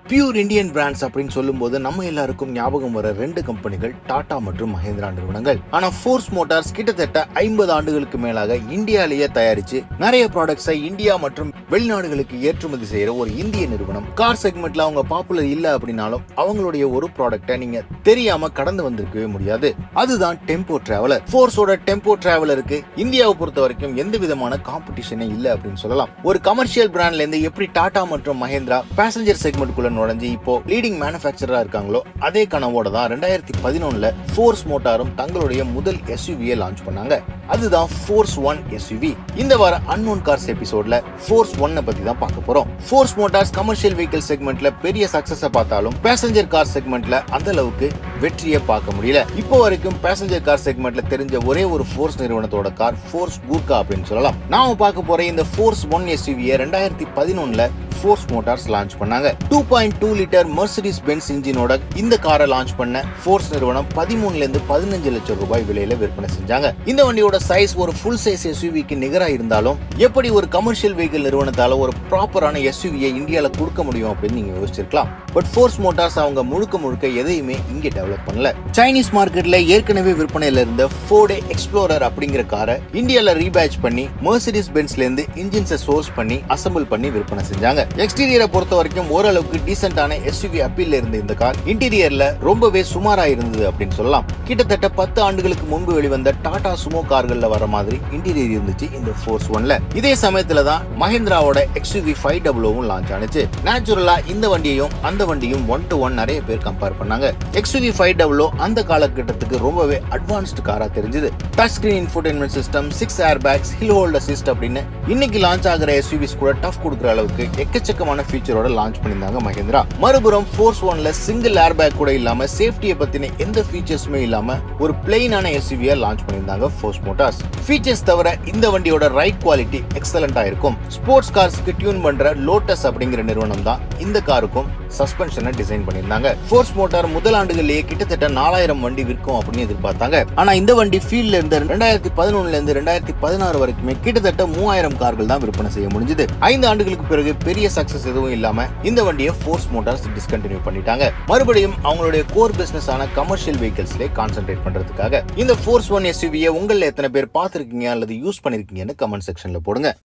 pure Indian brands அப்படின்னு சொல்லும்போது நம்ம எல்லாருக்கும் ஞாபகம் வர ரெண்டு கம்பெனிகள் டாடா மற்றும் மஹேந்திரா நிறுவனங்கள் ஆனா ஃபோர்ஸ் மோட்டார்ஸ் கிட்டத்தட்ட ஐம்பது ஆண்டுகளுக்கு மேலாக இந்தியாலேயே தயாரிச்சு நிறைய ப்ராடக்ட்ஸை இந்தியா மற்றும் வெளிநாடுகளுக்கு ஏற்றுமதி செய்யற ஒரு இந்திய நிறுவனம் கார் செக்மெண்ட்ல அவங்க பாப்புலர் இல்ல அப்படின்னாலும் அவங்களுடைய ஒரு ப்ராடக்ட்டை நீங்க தெரியாம கடந்து வந்திருக்கவே முடியாது அதுதான் டெம்போ டிராவலர் ஃபோர்ஸோட டெம்போ டிராவலருக்கு இந்தியாவை பொறுத்த வரைக்கும் எந்த விதமான காம்படிஷனே இல்ல அப்படின்னு சொல்லலாம் ஒரு கமர்ஷியல் பிராண்ட்ல இருந்து எப்படி டாடா மற்றும் மஹேந்திரா பேசஞ்சர் செக்மெண்ட்குள்ள நுழைஞ்சு இப்போ லீடிங் மேனுஃபேக்சரா இருக்காங்களோ அதே கனவோட தான் ரெண்டாயிரத்தி பதினொன்னுல ஃபோர்ஸ் மோட்டாரும் தங்களுடைய முதல் எஸ்யூவியை லான்ச் பண்ணாங்க அதுதான் ஃபோர்ஸ் ஒன் எஸ்யூவி இந்த வார அன்னோன் கார்ஸ் எபிசோட்ல ஃபோர்ஸ் ஒன்னை பத்தி தான் பார்க்க போறோம் ஃபோர்ஸ் மோட்டார்ஸ் கமர்ஷியல் வெஹிக்கிள் செக்மெண்ட்ல பெரிய சக்சஸ் பார்த்தாலும் பேசஞ்சர் கார் செக்மெண்ட்ல அந்த அளவுக்கு வெற்றியை பார்க்க முடியல இப்போ வரைக்கும் பேசஞ்சர் கார் செக்மெண்ட்ல தெரிஞ்ச ஒரே ஒரு ஃபோர்ஸ் நிறுவனத்தோட கார் ஃபோர்ஸ் கூர்கா அப்படின்னு சொல்லலாம் நாம பார்க்க போற இந்த ஃபோர்ஸ் ஒன் எஸ்யூவியை ரெண்டாயிரத்தி பதினொன்னுல ஃபோர்ஸ் மோட்டார்ஸ் லான்ச் பண்ணாங்க two point two litre Mercedes Benz இன்ஜினோட இந்த காரை லான்ச் பண்ண ஃபோர்ஸ் நிறுவனம் பதிமூணுல இருந்து பதினஞ்சு லட்சம் ரூபாய் விலையில விற்பனை செஞ்சாங்க இந்த வண்டியோட சைஸ் ஒரு ஃபுல் சைஸ் எஸ்யூவிக்கு நிகரா இருந்தாலும் எப்படி ஒரு கமர்ஷியல் வெஹிக்கிள் நிறுவனத்தால ஒரு ப்ராப்பரான எஸ்யூவியை இந்தியால கொடுக்க முடியும் அப்படின்னு நீங்க யோசிச்சிருக்கலாம் பட் ஃபோர்ஸ் மோட்டார்ஸ் அவங்க முழுக்க முழுக்க எதையுமே இங்க டெவலப் பண்ணல சைனீஸ் மார்க்கெட்ல ஏற்கனவே விற்பனையில இருந்த ஃபோர்டே எக்ஸ்ப்ளோரர் அப்படிங்கிற காரை இந்தியால ரீபேட்ச் பண்ணி மெர்சிடிஸ் பென்ஸ்ல இருந்து இன்ஜின்ஸை சோர்ஸ் பண்ணி அசம்பிள் பண்ணி விற்பனை செஞ்சாங்க எக்ஸ்டீரியரை பொறுத்த வரைக்கும் ஓரளவுக்கு டீசென்டான எஸ்யூவி அப்பீல் இருந்த இந்த கார் இன்டீரியர்ல ரொம்பவே சுமாரா இருந்தது அப்படின்னு சொல்லலாம் கிட்டத்தட்ட பத்து ஆண்டுகளுக்கு முன்பு வெளிவந்த டாடா சுமோ கார்கள்ல வர மாதிரி இன்டீரியர் இருந்துச்சு இந்த ஃபோர்ஸ் ஒன்ல இதே சமயத்துல தான் மஹிந்திராவோட எக்ஸ்யூவி ஃபைவ் டபுளும் லான்ச் ஆனிச்சு நேச்சுரலா இந்த வண்டியையும் அந்த வண்டியும் ஒன் டு ஒன் நிறைய பேர் கம்பேர் பண்ணாங்க எக்ஸ்யூவி ஃபைவ் டபுளோ அந்த காலகட்டத்துக்கு ரொம்பவே அட்வான்ஸ்டு காரா தெரிஞ்சது touch screen infotainment system six airbags hill hold assist அப்படின்னு இன்னைக்கு லான்ச் ஆகிற எஸ்யூவிஸ் கூட டஃப் கொடுக்குற அளவுக்கு எக்கச்சக்கமான ஃபீச்சரோட லான்ச் பண்ணியிருந்தாங்க மஹேந்திரா மறுபுறம் ஃபோர்ஸ் ஒன்ல சிங்கிள் ஏர் பேக் கூட இல்லாம சேஃப்டியை பத்தின எந்த ஃபீச்சர்ஸுமே இல்லாம ஒரு பிளெயினான எஸ்யூவியா லான்ச் பண்ணியிருந்தாங்க ஃபோர்ஸ் மோட்டார்ஸ் ஃபீச்சர்ஸ் தவிர இந்த வண்டியோட ரைட் குவாலிட்டி எக்ஸலண்டா இருக்கும் ஸ்போர்ட்ஸ் கார்ஸ்க்கு டியூன் பண்ற லோட்டஸ் அப்படிங்கிற நிறுவனம் தான் இந்த காருக்கும் சஸ்பென்ஷனை டிசைன் பண்ணியிருந்தாங்க ஃபோர்ஸ் மோட்டார் முதல் ஆண்டுகளிலேயே கிட்டத்தட்ட நாலாயிரம் வண்டி விற்கும் அப்படின்னு எதிர்பார்த்தாங்க ஆனா இந்த வண்டி ஃபீல்ட்ல இருந்து ரெண்டாயிரத்தி பதினொன்னுல இருந்து ரெண்டாயிரத்தி பதினாறு வரைக்குமே கிட்டத்தட்ட மூவாயிரம் கார்கள் தான் விற்பனை செய்ய முடிஞ்சது ஐந்து ஆண்டுகளுக்கு பிறகு பெரிய சக்சஸ் எதுவும் இல்லாம இந்த வண்டியை ஃபோர்ஸ் மோட்டார்ஸ் டிஸ்கண்டினியூ பண்ணிட்டாங்க மறுபடியும் அவங்களுடைய கோர் பிசினஸ் ஆன கமர்ஷியல் வெஹிக்கிள்ஸ்ல கான்சென்ட்ரேட் பண்றதுக்காக இந்த ஃபோர்ஸ் ஒன் எஸ்யூவியை உங்கள எத்தனை பேர் பார்த்திருக்கீங்க அல்லது யூஸ் பண்ணிருக்கீங்கன்னு கமெண்ட் செக்ஷன்ல போடுங்க